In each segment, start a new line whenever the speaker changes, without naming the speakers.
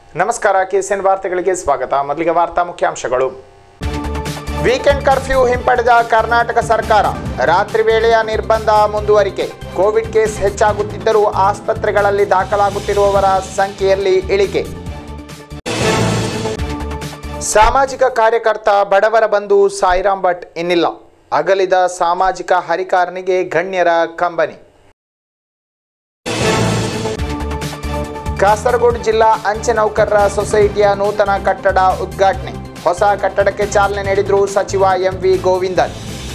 ನಮಸ್ಕಾರ ಕೆಸಿಎನ್ ವಾರ್ತೆಗಳಿಗೆ ಸ್ವಾಗತ ಮೊದಲಿಗೆ ವಾರ್ತಾ ಮುಖ್ಯಾಂಶಗಳು ವೀಕೆಂಡ್ ಕರ್ಫ್ಯೂ ಹಿಂಪಡೆದ ಕರ್ನಾಟಕ ಸರ್ಕಾರ ರಾತ್ರಿ ವೇಳೆಯ ನಿರ್ಬಂಧ ಮುಂದುವರಿಕೆ ಕೋವಿಡ್ ಕೇಸ್ ಹೆಚ್ಚಾಗುತ್ತಿದ್ದರೂ ಆಸ್ಪತ್ರೆಗಳಲ್ಲಿ ದಾಖಲಾಗುತ್ತಿರುವವರ ಸಂಖ್ಯೆಯಲ್ಲಿ ಇಳಿಕೆ ಸಾಮಾಜಿಕ ಕಾರ್ಯಕರ್ತ ಬಡವರ ಬಂಧು ಸಾಯಿರಾಮ್ ಭಟ್ ಇನ್ನಿಲ್ಲ ಅಗಲಿದ ಸಾಮಾಜಿಕ ಹರಿಕಾರನಿಗೆ ಗಣ್ಯರ ಕಂಬನಿ ಕಾಸರಗೋಡು ಜಿಲ್ಲಾ ಅಂಚೆ ನೌಕರರ ಸೊಸೈಟಿಯ ನೂತನ ಕಟ್ಟಡ ಉದ್ಘಾಟನೆ ಹೊಸ ಕಟ್ಟಡಕ್ಕೆ ಚಾಲನೆ ನೀಡಿದ್ರು ಸಚಿವ ಎಂವಿ ಗೋವಿಂದನ್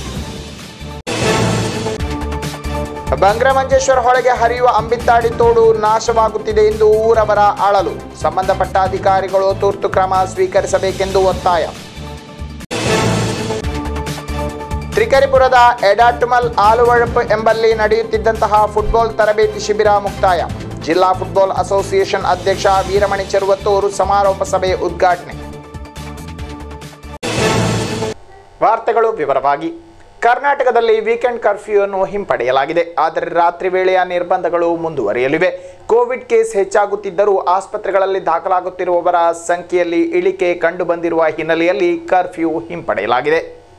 ಬಂಗ್ರಮಂಜೇಶ್ವರ ಹೊಳೆಗೆ ಹರಿಯುವ ಅಂಬಿತ್ತಾಡಿ ತೋಡು ನಾಶವಾಗುತ್ತಿದೆ ಎಂದು ಊರವರ ಅಳಲು ಸಂಬಂಧಪಟ್ಟ ಅಧಿಕಾರಿಗಳು ತುರ್ತು ಕ್ರಮ ಸ್ವೀಕರಿಸಬೇಕೆಂದು ಒತ್ತಾಯ ತ್ರಿಕರಿಪುರದ ಎಡಾಟುಮಲ್ ಆಲುವಳಪ್ ಎಂಬಲ್ಲಿ ನಡೆಯುತ್ತಿದ್ದಂತಹ ಫುಟ್ಬಾಲ್ ತರಬೇತಿ ಶಿಬಿರ ಮುಕ್ತಾಯ ಜಿಲ್ಲಾ ಫುಟ್ಬಾಲ್ ಅಸೋಸಿಯೇಷನ್ ಅಧ್ಯಕ್ಷ ವೀರಮಣಿ ಚೆರುವತ್ತೂರು ಸಮಾರೋಪ ಸಭೆ ಉದ್ಘಾಟನೆ ವಾರ್ತೆಗಳು ವಿವರವಾಗಿ ಕರ್ನಾಟಕದಲ್ಲಿ ವೀಕೆಂಡ್ ಕರ್ಫ್ಯೂ ಅನ್ನು ಹಿಂಪಡೆಯಲಾಗಿದೆ ಆದರೆ ರಾತ್ರಿ ವೇಳೆಯ ನಿರ್ಬಂಧಗಳು ಮುಂದುವರಿಯಲಿವೆ ಕೋವಿಡ್ ಕೇಸ್ ಹೆಚ್ಚಾಗುತ್ತಿದ್ದರೂ ಆಸ್ಪತ್ರೆಗಳಲ್ಲಿ ದಾಖಲಾಗುತ್ತಿರುವವರ ಸಂಖ್ಯೆಯಲ್ಲಿ ಇಳಿಕೆ ಕಂಡುಬಂದಿರುವ ಹಿನ್ನೆಲೆಯಲ್ಲಿ ಕರ್ಫ್ಯೂ ಹಿಂಪಡೆಯಲಾಗಿದೆ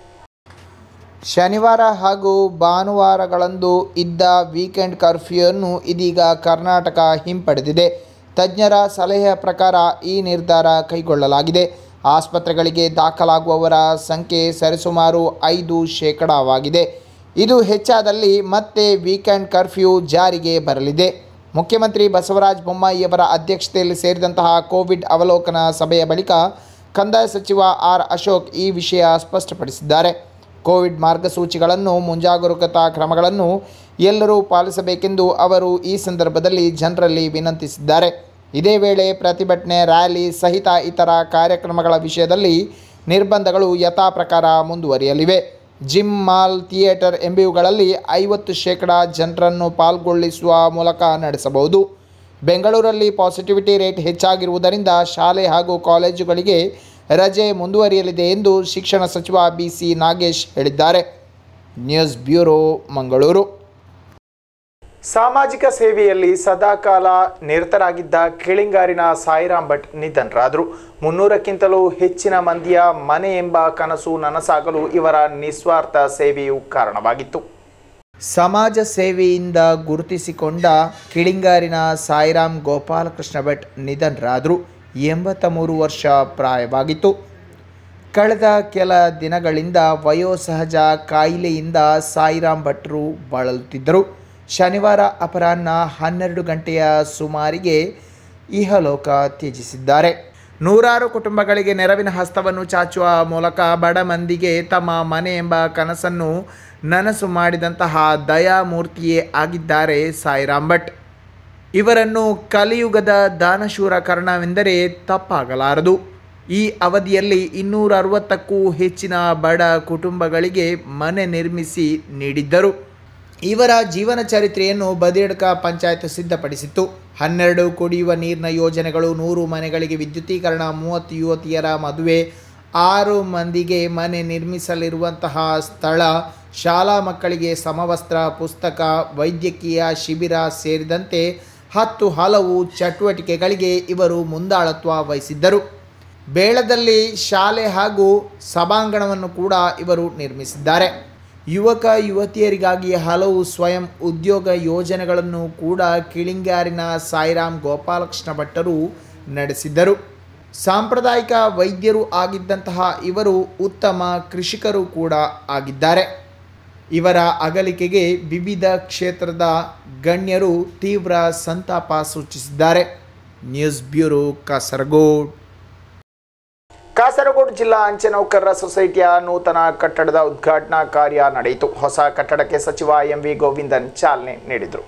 ಶನಿವಾರ ಹಾಗೂ ಭಾನುವಾರಗಳಂದು ಇದ್ದ ವೀಕೆಂಡ್ ಕರ್ಫ್ಯೂಯನ್ನು ಇದೀಗ ಕರ್ನಾಟಕ ಹಿಂಪಡೆದಿದೆ ತಜ್ಞರ ಸಲಹೆಯ ಪ್ರಕಾರ ಈ ನಿರ್ಧಾರ ಕೈಗೊಳ್ಳಲಾಗಿದೆ ಆಸ್ಪತ್ರೆಗಳಿಗೆ ದಾಖಲಾಗುವವರ ಸಂಖ್ಯೆ ಸರಿಸುಮಾರು ಐದು ಶೇಕಡಾವಾಗಿದೆ ಇದು ಹೆಚ್ಚಾದಲ್ಲಿ ಮತ್ತೆ ವೀಕೆಂಡ್ ಕರ್ಫ್ಯೂ ಜಾರಿಗೆ ಬರಲಿದೆ ಮುಖ್ಯಮಂತ್ರಿ ಬಸವರಾಜ ಬೊಮ್ಮಾಯಿಯವರ ಅಧ್ಯಕ್ಷತೆಯಲ್ಲಿ ಸೇರಿದಂತಹ ಕೋವಿಡ್ ಅವಲೋಕನ ಸಭೆಯ ಬಳಿಕ ಕಂದಾಯ ಸಚಿವ ಆರ್ ಅಶೋಕ್ ಈ ವಿಷಯ ಸ್ಪಷ್ಟಪಡಿಸಿದ್ದಾರೆ ಕೋವಿಡ್ ಮಾರ್ಗಸೂಚಿಗಳನ್ನು ಮುಂಜಾಗರೂಕತಾ ಕ್ರಮಗಳನ್ನು ಎಲ್ಲರೂ ಪಾಲಿಸಬೇಕೆಂದು ಅವರು ಈ ಸಂದರ್ಭದಲ್ಲಿ ಜನರಲ್ಲಿ ವಿನಂತಿಸಿದ್ದಾರೆ ಇದೇ ವೇಳೆ ಪ್ರತಿಭಟನೆ ರ್ಯಾಲಿ ಸಹಿತ ಇತರ ಕಾರ್ಯಕ್ರಮಗಳ ವಿಷಯದಲ್ಲಿ ನಿರ್ಬಂಧಗಳು ಯಥಾ ಪ್ರಕಾರ ಮುಂದುವರಿಯಲಿವೆ ಜಿಮ್ ಮಾಲ್ ಥಿಯೇಟರ್ ಎಂಬಿಯುಗಳಲ್ಲಿ ಐವತ್ತು ಶೇಕಡ ಜನರನ್ನು ಪಾಲ್ಗೊಳ್ಳಿಸುವ ಮೂಲಕ ನಡೆಸಬಹುದು ಬೆಂಗಳೂರಲ್ಲಿ ಪಾಸಿಟಿವಿಟಿ ರೇಟ್ ಹೆಚ್ಚಾಗಿರುವುದರಿಂದ ಶಾಲೆ ಹಾಗೂ ಕಾಲೇಜುಗಳಿಗೆ ರಜೆ ಮುಂದುವರಿಯಲಿದೆ ಎಂದು ಶಿಕ್ಷಣ ಸಚಿವ ಬಿ ಸಿ ನಾಗೇಶ್ ಹೇಳಿದ್ದಾರೆ ನ್ಯೂಸ್ ಬ್ಯೂರೋ ಮಂಗಳೂರು ಸಾಮಾಜಿಕ ಸೇವೆಯಲ್ಲಿ ಸದಾಕಾಲ ನಿರತರಾಗಿದ್ದ ಕಿಳಿಂಗಾರಿನ ಸಾಯಿರಾಮ್ ಭಟ್ ನಿಧನರಾದರು ಮುನ್ನೂರಕ್ಕಿಂತಲೂ ಹೆಚ್ಚಿನ ಮಂದಿಯ ಮನೆ ಎಂಬ ಕನಸು ನನಸಾಗಲು ಇವರ ನಿಸ್ವಾರ್ಥ ಸೇವೆಯು ಕಾರಣವಾಗಿತ್ತು ಸಮಾಜ ಸೇವೆಯಿಂದ ಗುರುತಿಸಿಕೊಂಡ ಕಿಳಿಂಗಾರಿನ ಸಾಯಿರಾಮ್ ಗೋಪಾಲಕೃಷ್ಣ ಭಟ್ ನಿಧನರಾದರು ಎಂಬತ್ತ ಮೂರು ವರ್ಷ ಪ್ರಾಯವಾಗಿತ್ತು ಕಳೆದ ಕೆಲ ದಿನಗಳಿಂದ ವಯೋಸಹಜ ಕಾಯಿಲೆಯಿಂದ ಸಾಯಿರಾಮ್ ಭಟ್ರು ಬಳಲುತ್ತಿದ್ದರು ಶನಿವಾರ ಅಪರಾಹ್ನ ಹನ್ನೆರಡು ಗಂಟೆಯ ಸುಮಾರಿಗೆ ಇಹಲೋಕ ತ್ಯಜಿಸಿದ್ದಾರೆ ನೂರಾರು ಕುಟುಂಬಗಳಿಗೆ ನೆರವಿನ ಹಸ್ತವನ್ನು ಚಾಚುವ ಮೂಲಕ ಬಡ ಮಂದಿಗೆ ತಮ್ಮ ಮನೆ ಎಂಬ ಕನಸನ್ನು ನನಸು ಮಾಡಿದಂತಹ ದಯಾಮೂರ್ತಿಯೇ ಆಗಿದ್ದಾರೆ ಸಾಯಿರಾಮ್ ಭಟ್ ಇವರನ್ನು ಕಲಿಯುಗದ ದಾನಶೂರ ಕರ್ಣವೆಂದರೆ ತಪ್ಪಾಗಲಾರದು ಈ ಅವಧಿಯಲ್ಲಿ ಇನ್ನೂರ ಅರವತ್ತಕ್ಕೂ ಹೆಚ್ಚಿನ ಬಡ ಕುಟುಂಬಗಳಿಗೆ ಮನೆ ನಿರ್ಮಿಸಿ ನೀಡಿದ್ದರು ಇವರ ಜೀವನ ಚರಿತ್ರೆಯನ್ನು ಬದಿಯಡ್ಕ ಪಂಚಾಯತ್ ಸಿದ್ಧಪಡಿಸಿತ್ತು ಹನ್ನೆರಡು ಕುಡಿಯುವ ನೀರಿನ ಯೋಜನೆಗಳು ನೂರು ಮನೆಗಳಿಗೆ ವಿದ್ಯುದೀಕರಣ ಮೂವತ್ತು ಯುವತಿಯರ ಮದುವೆ ಆರು ಮಂದಿಗೆ ಮನೆ ನಿರ್ಮಿಸಲಿರುವಂತಹ ಸ್ಥಳ ಶಾಲಾ ಮಕ್ಕಳಿಗೆ ಸಮವಸ್ತ್ರ ಪುಸ್ತಕ ವೈದ್ಯಕೀಯ ಶಿಬಿರ ಸೇರಿದಂತೆ ಹತ್ತು ಹಲವು ಚಟುವಟಿಕೆಗಳಿಗೆ ಇವರು ಮುಂದಾಳತ್ವ ವಹಿಸಿದ್ದರು ಬೇಳದಲ್ಲಿ ಶಾಲೆ ಹಾಗೂ ಸಭಾಂಗಣವನ್ನು ಕೂಡ ಇವರು ನಿರ್ಮಿಸಿದ್ದಾರೆ ಯುವಕ ಯುವತಿಯರಿಗಾಗಿ ಹಲವು ಸ್ವಯಂ ಉದ್ಯೋಗ ಯೋಜನೆಗಳನ್ನು ಕೂಡ ಕಿಳಿಂಗಾರಿನ ಸಾಯಿರಾಮ್ ಗೋಪಾಲಕೃಷ್ಣ ಭಟ್ಟರು ನಡೆಸಿದ್ದರು ಸಾಂಪ್ರದಾಯಿಕ ವೈದ್ಯರು ಆಗಿದ್ದಂತಹ ಇವರು ಉತ್ತಮ ಕೃಷಿಕರು ಕೂಡ ಆಗಿದ್ದಾರೆ ಇವರ ಅಗಲಿಕೆಗೆ ವಿವಿಧ ಕ್ಷೇತ್ರದ ಗಣ್ಯರು ತೀವ್ರ ಸಂತಾಪ ಸೂಚಿಸಿದ್ದಾರೆ ನ್ಯೂಸ್ ಬ್ಯೂರೋ ಕಾಸರಗೋಡ್ ಕಾಸರಗೋಡು ಜಿಲ್ಲಾ ಅಂಚೆ ನೌಕರರ ಸೊಸೈಟಿಯ ನೂತನ ಕಟ್ಟಡದ ಉದ್ಘಾಟನಾ ಕಾರ್ಯ ನಡೆಯಿತು ಹೊಸ ಕಟ್ಟಡಕ್ಕೆ ಸಚಿವ ಎಂವಿ ಗೋವಿಂದನ್ ಚಾಲನೆ ನೀಡಿದರು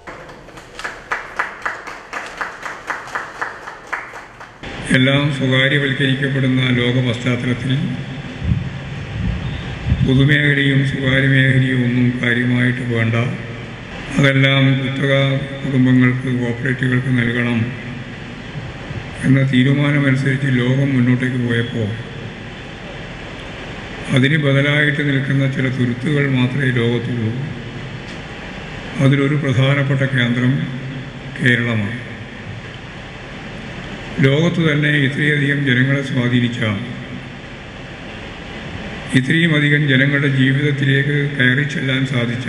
എല്ലാം സ്വകാര്യവൽക്കരിക്കപ്പെടുന്ന ലോക പശ്ചാത്തലത്തിൽ പൊതുമേഖലയും സ്വകാര്യ മേഖലയും ഒന്നും കാര്യമായിട്ട് വേണ്ട അതെല്ലാം കുത്തക കുടുംബങ്ങൾക്ക് കോപ്പറേറ്റുകൾക്ക് നൽകണം എന്ന തീരുമാനമനുസരിച്ച് ലോകം മുന്നോട്ടേക്ക് പോയപ്പോൾ അതിന് ബദലായിട്ട് നിൽക്കുന്ന ചില തുരുത്തുകൾ മാത്രമേ ലോകത്തുള്ളൂ അതിലൊരു പ്രധാനപ്പെട്ട കേന്ദ്രം കേരളമാണ് ലോകത്ത് തന്നെ ഇത്രയധികം ജനങ്ങളെ സ്വാധീനിച്ച ഇത്രയും അധികം ജനങ്ങളുടെ ജീവിതത്തിലേക്ക് കയറി ചെല്ലാൻ സാധിച്ച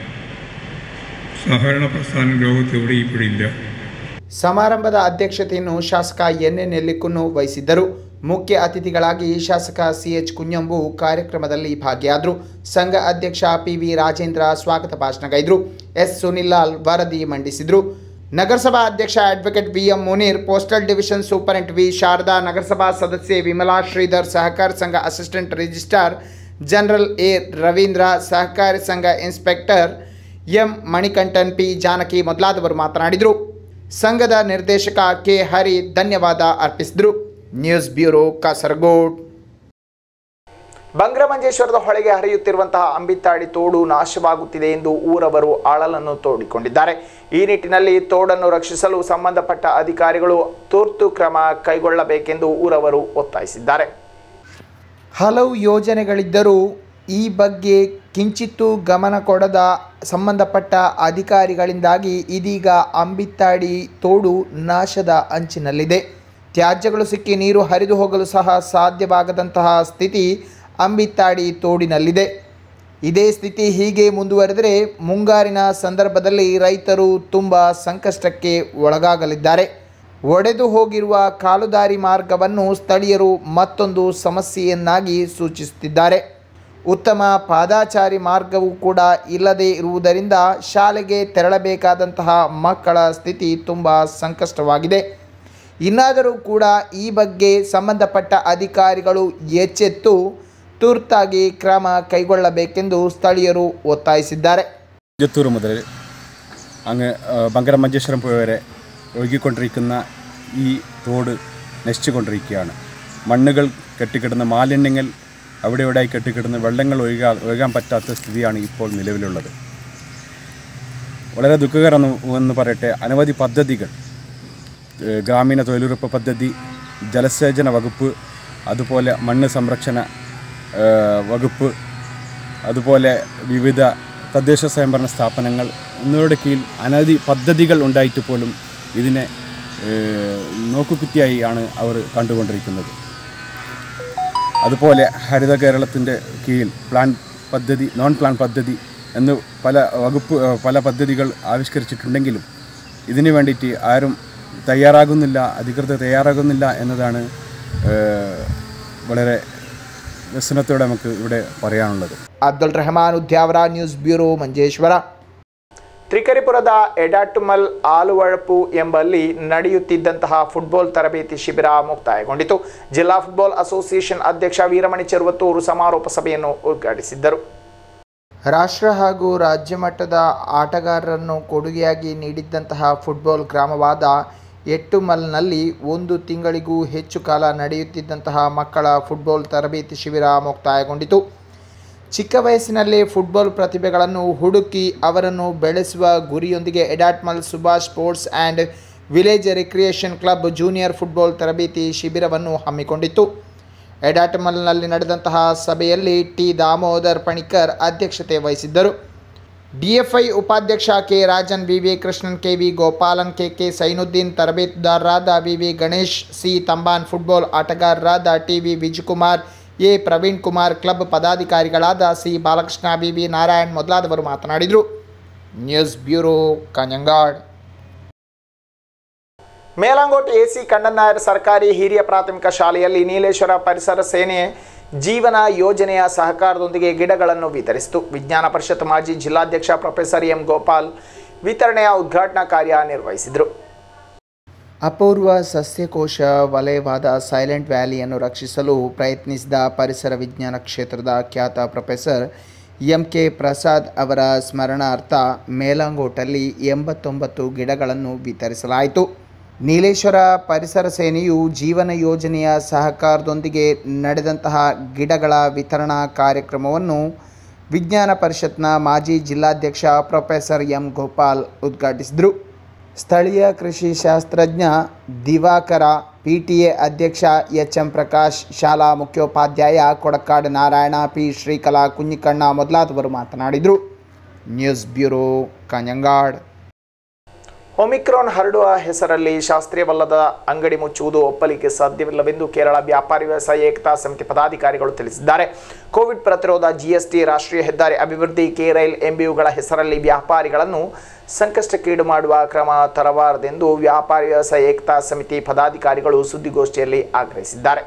സഹകരണ പ്രസ്ഥാനം ലോകത്ത് എവിടെ ഇപ്പോഴില്ല
ಸಮಾರಂಭದ ಅಧ್ಯಕ್ಷತೆಯನ್ನು ಶಾಸಕ ಎನ್ ಎನ್ ನೆಲ್ಲಿಕುನ್ನು ವಹಿಸಿದ್ದರು ಮುಖ್ಯ ಅತಿಥಿಗಳಾಗಿ ಶಾಸಕ ಸಿ ಎಚ್ ಕುഞ്ഞಂಬು ಕಾರ್ಯಕ್ರಮದಲ್ಲಿ ಭಾಗಿಯಾದರು ಸಂಘ ಅಧ್ಯಕ್ಷ ಪಿ ವಿ ರಾಜೇಂದ್ರ ಸ್ವಾಗತ ಭಾಷಣಗೈದರು ಎಸ್ ಸುನಿಲ್ ಲಾಲ್ ವರದಿ ಮಂಡಿಸಿದರು ನಗರಸಭಾ ಅಧ್ಯಕ್ಷ advocate V M Muneer postal division superintendent V Sharada ನಗರಸಭಾ ಸದಸ್ಯೆ ವಿಮಲಾ ಶ್ರೀಧರ್ ಸಹಕಾರ ಸಂಘ assistant registrar general A Ravindra ಸಹಕಾರಿ ಸಂಘ inspector M Manikandan P Janaki ಮೊದಲಾದವರು ಮಾತನಾಡಿದರು ಸಂಘದ ನಿರ್ದೇಶಕ ಕೆ ಹರಿ ಧನ್ಯವಾದ ಅರ್ಪಿಸಿದರು ನ್ಯೂಸ್ ಬ್ಯೂರೋ ಕಾಸರಗೋಡ್ ಬಂಗ್ರಮಂಜೇಶ್ವರದ ಹೊಳೆಗೆ ಹರಿಯುತ್ತಿರುವಂತಹ ಅಂಬಿತ್ತಾಡಿ ತೋಡು ನಾಶವಾಗುತ್ತಿದೆ ಎಂದು ಊರವರು ಆಳಲನ್ನು ತೋಡಿಕೊಂಡಿದ್ದಾರೆ ಈ ನಿಟ್ಟಿನಲ್ಲಿ ತೋಡನ್ನು ರಕ್ಷಿಸಲು ಸಂಬಂಧಪಟ್ಟ ಅಧಿಕಾರಿಗಳು ತುರ್ತು ಕ್ರಮ ಕೈಗೊಳ್ಳಬೇಕೆಂದು ಊರವರು ಒತ್ತಾಯಿಸಿದ್ದಾರೆ ಹಲವು ಯೋಜನೆಗಳಿದ್ದರೂ ಈ ಬಗ್ಗೆ ಕಿಂಚಿತ್ತೂ ಗಮನ ಕೊಡದ ಸಂಬಂಧಪಟ್ಟ ಅಧಿಕಾರಿಗಳಿಂದಾಗಿ ಇದೀಗ ಅಂಬಿತ್ತಾಡಿ ತೋಡು ನಾಶದ ಅಂಚಿನಲ್ಲಿದೆ ತ್ಯಾಜ್ಯಗಳು ಸಿಕ್ಕಿ ನೀರು ಹರಿದು ಹೋಗಲು ಸಹ ಸಾಧ್ಯವಾಗದಂತಹ ಸ್ಥಿತಿ ಅಂಬಿತ್ತಾಡಿ ತೋಡಿನಲ್ಲಿದೆ ಇದೇ ಸ್ಥಿತಿ ಹೀಗೆ ಮುಂದುವರೆದರೆ ಮುಂಗಾರಿನ ಸಂದರ್ಭದಲ್ಲಿ ರೈತರು ತುಂಬ ಸಂಕಷ್ಟಕ್ಕೆ ಒಳಗಾಗಲಿದ್ದಾರೆ ಒಡೆದು ಹೋಗಿರುವ ಕಾಲುದಾರಿ ಮಾರ್ಗವನ್ನು ಸ್ಥಳೀಯರು ಮತ್ತೊಂದು ಸಮಸ್ಯೆಯನ್ನಾಗಿ ಸೂಚಿಸುತ್ತಿದ್ದಾರೆ ಉತ್ತಮ ಪಾದಾಚಾರಿ ಮಾರ್ಗವೂ ಕೂಡ ಇಲ್ಲದೇ ಇರುವುದರಿಂದ ಶಾಲೆಗೆ ತೆರಳಬೇಕಾದಂತಹ ಮಕ್ಕಳ ಸ್ಥಿತಿ ತುಂಬ ಸಂಕಷ್ಟವಾಗಿದೆ ಇನ್ನಾದರೂ ಕೂಡ ಈ ಬಗ್ಗೆ ಸಂಬಂಧಪಟ್ಟ ಅಧಿಕಾರಿಗಳು ಎಚ್ಚೆತ್ತು ತುರ್ತಾಗಿ ಕ್ರಮ ಕೈಗೊಳ್ಳಬೇಕೆಂದು ಸ್ಥಳೀಯರು ഒത്തായിಸಿದ್ದಾರೆ
ജത്തൂർ മുതൽ അങ്ങ് ആ, ബങ്കര മഞ്ചേശ്വരം പുഴ വരെ ഒഴുകിക്കൊണ്ടിരിക്കുന്ന ഈ തോട് നശിച്ചുകൊണ്ടിരിക്കുകയാണ് മണ്ണുകൾ കെട്ടിക്കിടന്ന മാലിന്യങ്ങൾ അവിടെ ഇവിടെയായി കെട്ടിക്കിടന്ന് വെള്ളങ്ങൾ ഒഴുകാ ഒഴുകാൻ പറ്റാത്ത സ്ഥിതിയാണ് ഇപ്പോൾ നിലവിലുള്ളത് വളരെ ദുഃഖകരം എന്ന് പറയട്ടെ അനവധി പദ്ധതികൾ ഏഹ് ഗ്രാമീണ തൊഴിലുറപ്പ് പദ്ധതി ജലസേചന വകുപ്പ് അതുപോലെ മണ്ണ് സംരക്ഷണ ഏഹ് വകുപ്പ് അതുപോലെ വിവിധ തദ്ദേശ സ്വയംഭരണ സ്ഥാപനങ്ങൾ എന്നിവയുടെ കീഴിൽ അനവധി പദ്ധതികൾ ഉണ്ടായിട്ട് പോലും ഇതിനെ ഏഹ് നോക്കുകുത്തിയായി ആണ് അവർ കണ്ടുകൊണ്ടിരിക്കുന്നത് അതുപോലെ ഹരിത കേരളത്തിൻ്റെ കീഴിൽ പ്ലാൻ പദ്ധതി നോൺ പ്ലാൻ പദ്ധതി എന്ന് പല വകുപ്പ് ഏഹ് പല പദ്ധതികൾ ആവിഷ്കരിച്ചിട്ടുണ്ടെങ്കിലും ഇതിന് വേണ്ടിയിട്ട് ആരും തയ്യാറാകുന്നില്ല അധികൃതർ തയ്യാറാകുന്നില്ല എന്നതാണ് ഏഹ് വളരെ വ്യസനത്തോടെ നമുക്ക് ഇവിടെ പറയാനുള്ളത്
ಅಬ್ದುಲ್ ರೆಹಮಾನ್ ಉದ್ಯಾವರ ನ್ಯೂಸ್ ಬ್ಯೂರೋ ಮಂಜೇಶ್ವರ ತ್ರಿಕರಿಪುರದ ಎಡಾಟುಮಲ್ ಆಲುವಳಪು ಎಂಬಲ್ಲಿ ನಡೆಯುತ್ತಿದ್ದಂತಹ ಫುಟ್ಬಾಲ್ ತರಬೇತಿ ಶಿಬಿರ ಮುಕ್ತಾಯಗೊಂಡಿತು ಜಿಲ್ಲಾ ಫುಟ್ಬಾಲ್ ಅಸೋಸಿಯೇಷನ್ ಅಧ್ಯಕ್ಷ ವೀರಮಣಿ ಚೆರುವತ್ತೂರು ಸಮಾರೋಪ ಸಭೆಯನ್ನು ಉದ್ಘಾಟಿಸಿದ್ದರು ರಾಷ್ಟ್ರ ಹಾಗೂ ರಾಜ್ಯ ಮಟ್ಟದ ಆಟಗಾರರನ್ನು ಕೊಡುಗೆಯಾಗಿ ನೀಡಿದ್ದಂತಹ ಫುಟ್ಬಾಲ್ ಗ್ರಾಮವಾದ ಎಟ್ಟುಮಲ್ನಲ್ಲಿ ಒಂದು ತಿಂಗಳಿಗೂ ಹೆಚ್ಚು ಕಾಲ ನಡೆಯುತ್ತಿದ್ದಂತಹ ಮಕ್ಕಳ ಫುಟ್ಬಾಲ್ ತರಬೇತಿ ಶಿಬಿರ ಮುಕ್ತಾಯಗೊಂಡಿತು ಚಿಕ್ಕ ವಯಸ್ಸಿನಲ್ಲೇ ಫುಟ್ಬಾಲ್ ಪ್ರತಿಭೆಗಳನ್ನು ಹುಡುಕಿ ಅವರನ್ನು ಬೆಳೆಸುವ ಗುರಿಯೊಂದಿಗೆ Edattummal Subhash sports and village recreation club junior football ತರಬೇತಿ ಶಿಬಿರವನ್ನು ಹಮ್ಮಿಕೊಂಡಿತ್ತು ಎಡಾಟ್ಮಲ್ನಲ್ಲಿ ನಡೆದಂತಹ ಸಭೆಯಲ್ಲಿ ಟಿ ದಾಮೋದರ್ ಪಣಿಕರ್ ಅಧ್ಯಕ್ಷತೆ ವಹಿಸಿದ್ದರು ಡಿಎಫ್ಐ ಉಪಾಧ್ಯಕ್ಷ K Rajan V V Krishnan K V Gopalan K K Sainuddin ತರಬೇತುದಾರರಾದ V V Ganesh C Thamban football ಆಟಗಾರರಾದ T V Vijayakumar A Praveen Kumar club ಪದಾಧಿಕಾರಿಗಳಾದ C Balakrishna B V Narayan ಮೊದಲಾದವರು ಮಾತನಾಡಿದರು news bureau Kanhangad Melangot AC Kannan Nair ಸರ್ಕಾರಿ ಹಿರಿಯ ಪ್ರಾಥಮಿಕ ಶಾಲೆಯಲ್ಲಿ ನೀಲೇಶ್ವರ ಪರಿಸರ ಸೇನೆ ಜೀವನ ಯೋಜನೆಯ ಸಹಕಾರದೊಂದಿಗೆ ಗಿಡಗಳನ್ನು ವಿತರಿಸಿತು ವಿಜ್ಞಾನ ಪರಿಷತ್ ಮಾಜಿ ಜಿಲ್ಲಾಧ್ಯಕ್ಷ ಪ್ರೊಫೆಸರ್ ಎಂ ಗೋಪಾಲ್ ವಿತರಣೆಯ ಉದ್ಘಾಟನಾ ಕಾರ್ಯ ನಿರ್ವಹಿಸಿದರು ಅಪೂರ್ವ ಸಸ್ಯಕೋಶ ವಲಯವಾದ ಸೈಲೆಂಟ್ ವ್ಯಾಲಿಯನ್ನು ರಕ್ಷಿಸಲು ಪ್ರಯತ್ನಿಸಿದ ಪರಿಸರ ವಿಜ್ಞಾನ ಕ್ಷೇತ್ರದ ಖ್ಯಾತ ಪ್ರೊಫೆಸರ್ ಎಂ ಕೆ ಪ್ರಸಾದ್ ಅವರ ಸ್ಮರಣಾರ್ಥ ಮೇಲಂಗೋಟಲ್ಲಿ ಎಂಬತ್ತೊಂಬತ್ತು ಗಿಡಗಳನ್ನು ವಿತರಿಸಲಾಯಿತು ನೀಲೇಶ್ವರ ಪರಿಸರ ಸೇನೆಯು ಜೀವನ ಯೋಜನೆಯ ಸಹಕಾರದೊಂದಿಗೆ ನಡೆದಂತಹ ಗಿಡಗಳ ವಿತರಣಾ ಕಾರ್ಯಕ್ರಮವನ್ನು ವಿಜ್ಞಾನ ಪರಿಷತ್ನ ಮಾಜಿ ಜಿಲ್ಲಾಧ್ಯಕ್ಷ ಪ್ರೊಫೆಸರ್ ಎಂ ಗೋಪಾಲ್ ಉದ್ಘಾಟಿಸಿದರು ಸ್ಥಳೀಯ ಕೃಷಿ ಶಾಸ್ತ್ರಜ್ಞ ದಿವಾಕರ ಪಿ ಟಿ ಎ ಅಧ್ಯಕ್ಷ ಎಚ್ ಎಂ ಪ್ರಕಾಶ್ ಶಾಲಾ ಮುಖ್ಯೋಪಾಧ್ಯಾಯ ಕೊಡಕಾಡ್ ನಾರಾಯಣ ಪಿ ಶ್ರೀಕಲಾ ಕುഞ്ഞിಕಣ್ಣ ಮೊದಲಾದವರು ಮಾತನಾಡಿದರು ನ್ಯೂಸ್ ಬ್ಯೂರೋ ಕಾಂಜಂಗಾಡ್ ಒಮಿಕ್ರಾನ್ ಹರಡುವ ಹೆಸರಲ್ಲಿ ಶಾಸ್ತ್ರೀಯವಲ್ಲದ ಅಂಗಡಿ ಮುಚ್ಚುವುದು ಒಪ್ಪಲಿಕ್ಕೆ ಸಾಧ್ಯವಿಲ್ಲವೆಂದು ಕೇರಳ ವ್ಯಾಪಾರಿ ವ್ಯವಸಾಯ ಏಕತಾ ಸಮಿತಿ ಪದಾಧಿಕಾರಿಗಳು ತಿಳಿಸಿದ್ದಾರೆ ಕೋವಿಡ್ ಪ್ರತಿರೋಧ ಜಿಎಸ್ಟಿ ರಾಷ್ಟ್ರೀಯ ಹೆದ್ದಾರಿ ಅಭಿವೃದ್ಧಿ ಕೆ ರೈಲ್ ಎಂಬಿಯುಗಳ ಹೆಸರಲ್ಲಿ ವ್ಯಾಪಾರಿಗಳನ್ನು ಸಂಕಷ್ಟಕ್ಕೀಡು ಮಾಡುವ ಕ್ರಮ ತರಬಾರದೆಂದು ವ್ಯಾಪಾರಿ ವ್ಯವಸಾಯ ಏಕತಾ ಸಮಿತಿ ಪದಾಧಿಕಾರಿಗಳು ಸುದ್ದಿಗೋಷ್ಠಿಯಲ್ಲಿ ಆಗ್ರಹಿಸಿದ್ದಾರೆ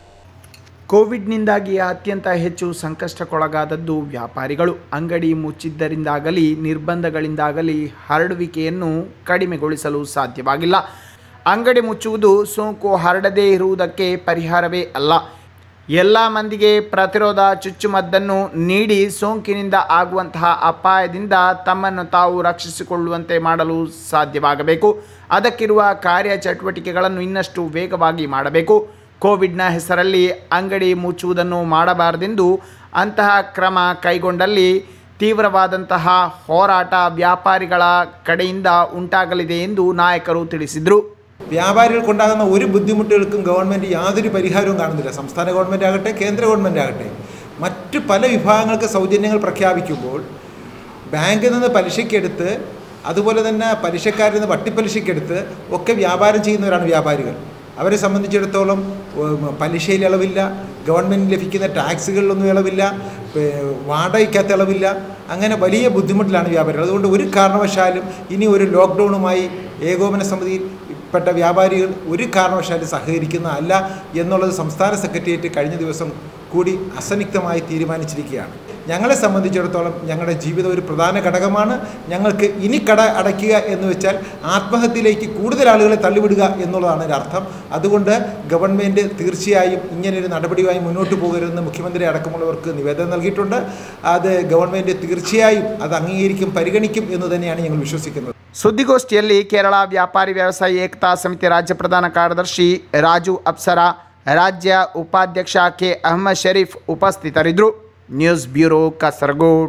ಕೋವಿಡ್ನಿಂದಾಗಿ ಅತ್ಯಂತ ಹೆಚ್ಚು ಸಂಕಷ್ಟಕ್ಕೊಳಗಾದದ್ದು ವ್ಯಾಪಾರಿಗಳು ಅಂಗಡಿ ಮುಚ್ಚಿದ್ದರಿಂದಾಗಲಿ ನಿರ್ಬಂಧಗಳಿಂದಾಗಲಿ ಹರಡುವಿಕೆಯನ್ನು ಕಡಿಮೆಗೊಳಿಸಲು ಸಾಧ್ಯವಾಗಿಲ್ಲ ಅಂಗಡಿ ಮುಚ್ಚುವುದು ಸೋಂಕು ಹರಡದೇ ಇರುವುದಕ್ಕೆ ಪರಿಹಾರವೇ ಅಲ್ಲ ಎಲ್ಲ ಮಂದಿಗೆ ಪ್ರತಿರೋಧ ಚುಚ್ಚುಮದ್ದನ್ನು ನೀಡಿ ಸೋಂಕಿನಿಂದ ಆಗುವಂತಹ ಅಪಾಯದಿಂದ ತಮ್ಮನ್ನು ತಾವು ರಕ್ಷಿಸಿಕೊಳ್ಳುವಂತೆ ಮಾಡಲು ಸಾಧ್ಯವಾಗಬೇಕು ಅದಕ್ಕಿರುವ ಕಾರ್ಯಚಟುವಟಿಕೆಗಳನ್ನು ಇನ್ನಷ್ಟು ವೇಗವಾಗಿ ಮಾಡಬೇಕು ಕೋವಿಡ್ನ ಹೆಸರಲ್ಲಿ ಅಂಗಡಿ ಮುಚ್ಚುವುದನ್ನು ಮಾಡಬಾರದೆಂದು ಅಂತಹ ಕ್ರಮ ಕೈಗೊಂಡಲ್ಲಿ ತೀವ್ರವಾದಂತಹ ಹೋರಾಟ വ്യാപാരിಗಳ കടಯಿಂದ ഉണ്ടാಗಲಿದೆ ಎಂದು നായಕರು ತಿಳಿಸಿದರು
വ്യാപാരികൾക്കുണ്ടാകുന്ന ഒരു ബുദ്ധിമുട്ടുകൾക്കും ഗവൺമെൻറ് യാതൊരു പരിഹാരവും കാണുന്നില്ല സംസ്ഥാന ഗവൺമെൻറ് ആകട്ടെ കേന്ദ്ര ഗവൺമെൻറ് ആകട്ടെ മറ്റ് പല വിഭാഗങ്ങൾക്ക് സൗജന്യങ്ങൾ പ്രഖ്യാപിക്കുമ്പോൾ ബാങ്കിൽ നിന്ന് പലിശയ്ക്കെടുത്ത് അതുപോലെ തന്നെ പലിശക്കാരിൽ നിന്ന് വട്ടിപ്പലിശയ്ക്കെടുത്ത് ഒക്കെ വ്യാപാരം ചെയ്യുന്നവരാണ് വ്യാപാരികൾ അവരെ സംബന്ധിച്ചിടത്തോളം ഉം, പലിശയിൽ ഇളവില്ല ഗവൺമെൻറ് ലഭിക്കുന്ന ടാക്സുകളിലൊന്നും ഇളവില്ല ഏ, വാടകയ്ക്കകത്ത് ഇളവില്ല അങ്ങനെ വലിയ ബുദ്ധിമുട്ടിലാണ് വ്യാപാരികൾ അതുകൊണ്ട് ഒരു കാരണവശാലും ഇനി ഒരു ലോക്ക്ഡൗണുമായി ഏകോപന സമിതിയിൽ പെട്ട വ്യാപാരികൾ ഒരു കാരണവശാലും സഹകരിക്കുന്ന അല്ല എന്നുള്ളത് സംസ്ഥാന സെക്രട്ടേറിയറ്റ് കഴിഞ്ഞ ദിവസം കൂടി അസന്നിഗ്ധമായി തീരുമാനിച്ചിരിക്കുകയാണ് ഞങ്ങളെ സംബന്ധിച്ചിടത്തോളം ഞങ്ങളുടെ ജീവിതം ഒരു പ്രധാന ഘടകമാണ് ഞങ്ങൾക്ക് ഇനി കട അടയ്ക്കുക എന്ന് വെച്ചാൽ ആത്മഹത്യയിലേക്ക് കൂടുതൽ ആളുകളെ തള്ളിവിടുക എന്നുള്ളതാണ് ഒരു അർത്ഥം അതുകൊണ്ട് ഗവൺമെൻറ് തീർച്ചയായും ഇങ്ങനൊരു നടപടിയുമായി മുന്നോട്ട് പോകരുതെന്ന് മുഖ്യമന്ത്രി അടക്കമുള്ളവർക്ക് നിവേദനം നൽകിയിട്ടുണ്ട് അത് ഗവൺമെൻറ് തീർച്ചയായും അത് അംഗീകരിക്കും പരിഗണിക്കും എന്ന് തന്നെയാണ് ഞങ്ങൾ വിശ്വസിക്കുന്നത്
ಸುದ್ದಿಗೋಷ್ಠಿಯಲ್ಲಿ ಕೇರಳ ವ್ಯಾಪಾರಿ ವ್ಯವಸಾಯಿ ಏಕತಾ ಸಮಿತಿ ರಾಜ್ಯ ಪ್ರಧಾನ ಕಾರ್ಯದರ್ಶಿ ರಾಜು ಅಪ್ಸರಾ ರಾಜ್ಯ ಉಪಾಧ್ಯಕ್ಷ ಕೆ ಅಹಮದ್ ಶರೀಫ್ ಉಪಸ್ಥಿತರಿದ್ದರು news bureau Kasaragod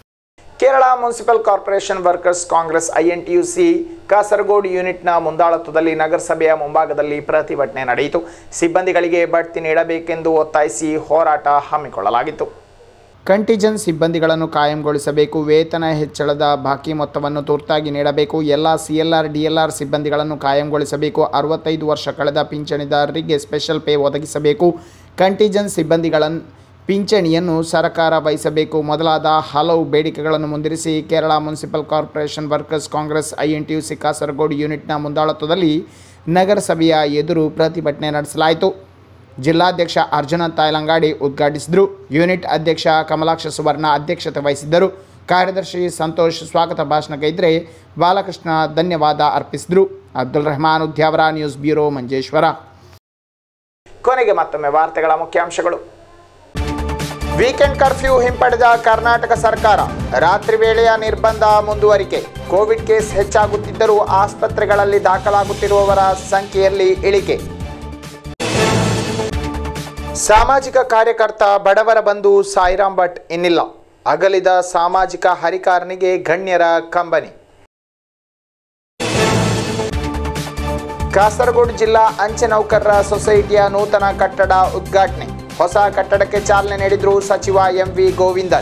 Kerala municipal corporation workers congress INTUC Kasaragod ಯೂನಿಟ್ನ ಮುಂದಾಳತ್ವದಲ್ಲಿ ನಗರಸಭೆಯ ಮುಂಭಾಗದಲ್ಲಿ ಪ್ರತಿಭಟನೆ ನಡೆಯಿತು ಸಿಬ್ಬಂದಿಗಳಿಗೆ ಬಡ್ತಿ ನೀಡಬೇಕೆಂದು ಒತ್ತಾಯಿಸಿ ಹೋರಾಟ ಹಮ್ಮಿಕೊಳ್ಳಲಾಗಿತ್ತು ಕಂಟಿಜನ್ ಸಿಬ್ಬಂದಿಗಳನ್ನು ಕಾಯಂಗೊಳಿಸಬೇಕು ವೇತನ ಹೆಚ್ಚಳದ ಬಾಕಿ ಮೊತ್ತವನ್ನು ತುರ್ತಾಗಿ ನೀಡಬೇಕು ಎಲ್ಲ C L R D L R ಸಿಬ್ಬಂದಿಗಳನ್ನು ಕಾಯಂಗೊಳಿಸಬೇಕು ಅರವತ್ತೈದು ವರ್ಷ ಕಳೆದ ಪಿಂಚಣಿದಾರರಿಗೆ ಸ್ಪೆಷಲ್ ಪೇ ಒದಗಿಸಬೇಕು ಕಂಟಿಜನ್ ಸಿಬ್ಬಂದಿಗಳನ್ನು ಪಿಂಚಣಿಯನ್ನು ಸರ್ಕಾರ ವಹಿಸಬೇಕು ಮೊದಲಾದ ಹಲವು ಬೇಡಿಕೆಗಳನ್ನು ಮುಂದಿರಿಸಿ Kerala municipal corporation workers congress INTUC Kasaragod ಯೂನಿಟ್ನ ಮುಂದಾಳತ್ವದಲ್ಲಿ ನಗರಸಭೆಯ ಎದುರು ಪ್ರತಿಭಟನೆ ನಡೆಸಲಾಯಿತು ಜಿಲ್ಲಾಧ್ಯಕ್ಷ ಅರ್ಜುನ ತಾಯ್ಲಂಗಾಡಿ ಉದ್ಘಾಟಿಸಿದರು ಯೂನಿಟ್ ಅಧ್ಯಕ್ಷ ಕಮಲಾಕ್ಷ ಸುವರ್ಣ ಅಧ್ಯಕ್ಷತೆ ವಹಿಸಿದ್ದರು ಕಾರ್ಯದರ್ಶಿ ಸಂತೋಷ್ ಸ್ವಾಗತ ಭಾಷಣ ಗೈದ್ರೆ ಬಾಲಕೃಷ್ಣ ಧನ್ಯವಾದ ಅರ್ಪಿಸಿದರು ಅಬ್ದುಲ್ ರೆಹಮಾನ್ ಉದ್ಯಾವರ ನ್ಯೂಸ್ ಬ್ಯೂರೋ ಮಂಜೇಶ್ವರ ಕೊನೆಗೆ ಮತ್ತೊಮ್ಮೆ ವಾರ್ತೆಗಳ ಮುಖ್ಯಾಂಶಗಳು ವೀಕೆಂಡ್ ಕರ್ಫ್ಯೂ ಹಿಂಪಡೆದ ಕರ್ನಾಟಕ ಸರ್ಕಾರ ರಾತ್ರಿ ವೇಳೆಯ ನಿರ್ಬಂಧ ಮುಂದುವರಿಕೆ ಕೋವಿಡ್ ಕೇಸ್ ಹೆಚ್ಚಾಗುತ್ತಿದ್ದರೂ ಆಸ್ಪತ್ರೆಗಳಲ್ಲಿ ದಾಖಲಾಗುತ್ತಿರುವವರ ಸಂಖ್ಯೆಯಲ್ಲಿ ಇಳಿಕೆ ಸಾಮಾಜಿಕ ಕಾರ್ಯಕರ್ತ ಬಡವರ ಬಂಧು ಸಾಯಿರಾಮ್ ಭಟ್ ಇನ್ನಿಲ್ಲ ಅಗಲಿದ ಸಾಮಾಜಿಕ ಹರಿಕಾರನಿಗೆ ಗಣ್ಯರ ಕಂಬನಿ ಕಾಸರಗೋಡು ಜಿಲ್ಲಾ ಅಂಚೆ ನೌಕರರ ಸೊಸೈಟಿಯ ನೂತನ ಕಟ್ಟಡ ಉದ್ಘಾಟನೆ ಹೊಸ ಕಟ್ಟಡಕ್ಕೆ ಚಾಲನೆ ನೀಡಿದ್ರು ಸಚಿವ ಎಂ ವಿ ಗೋವಿಂದನ್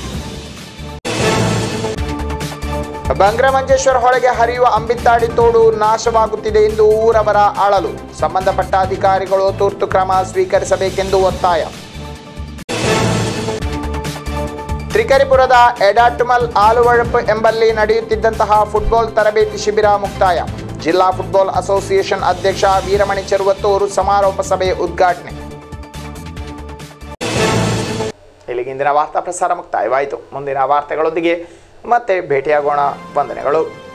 ಬಂಗ್ರಮಂಜೇಶ್ವರ ಹೊಳೆಗೆ ಹರಿಯುವ ಅಂಬಿತ್ತಾಡಿ ತೋಡು ನಾಶವಾಗುತ್ತಿದೆ ಎಂದು ಊರವರ ಅಳಲು ಸಂಬಂಧಪಟ್ಟ ಅಧಿಕಾರಿಗಳು ತುರ್ತು ಕ್ರಮ ಸ್ವೀಕರಿಸಬೇಕೆಂದು ಒತ್ತಾಯ ತ್ರಿಕರಿಪುರದ ಎಡಾಟುಮಲ್ ಆಲುವಳಪ್ ಎಂಬಲ್ಲಿ ನಡೆಯುತ್ತಿದ್ದಂತಹ ಫುಟ್ಬಾಲ್ ತರಬೇತಿ ಶಿಬಿರ ಮುಕ್ತಾಯ ಜಿಲ್ಲಾ ಫುಟ್ಬಾಲ್ ಅಸೋಸಿಯೇಷನ್ ಅಧ್ಯಕ್ಷ ವೀರಮಣಿ ಚೆರುವತ್ತೂರು ಸಮಾರೋಪ ಸಭೆ ಉದ್ಘಾಟನೆ ಇಲ್ಲಿಗಿಂದಿನ ವಾರ್ತಾ ಪ್ರಸಾರ ಮುಕ್ತಾಯವಾಯಿತು ಮುಂದಿನ ವಾರ್ತೆಗಳೊಂದಿಗೆ ಮತ್ತೆ ಭೇಟಿಯಾಗೋಣ ವಂದನೆಗಳು